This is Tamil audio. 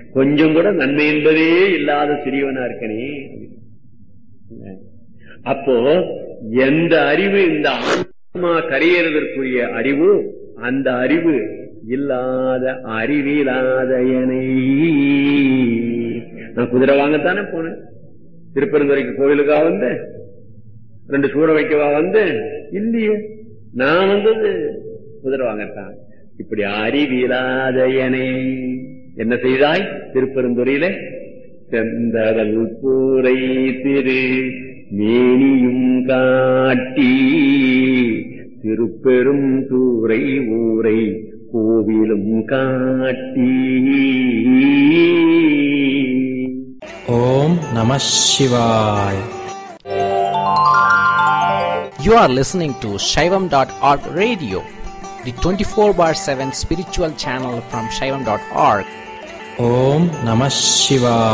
கொஞ்சம் கூட நன்மை என்பதே இல்லாத சிறியவனா இருக்கனே அப்போ எந்த அறிவு இந்த ஆன்மா கரையேறதற்குரிய அறிவு அந்த அறிவு இல்லாத அறிவில்லாத எனை நான் குதிரை வாங்கத்தானே போனேன் திருப்பெருந்துறைக்கு கோவிலுக்கா வந்தேன் ரெண்டு சூற வைக்கவா வந்தேன் இல்லையே நான் வந்தது குதிரை வாங்கத்தான் இப்படி அறிவிலாத எனை என்ன செய்தாய் திருப்பெருந்துறையில செந்தடல் பூரை திரு மேனியும் காட்டி திருப்பெரும் தூரை ஊரை கோவிலும் காட்டி ஓம் நம சிவாய் You are listening to Shaivam.org radio, the 24 bar 7 spiritual channel from Shaivam.org. Om Namah Shivaya.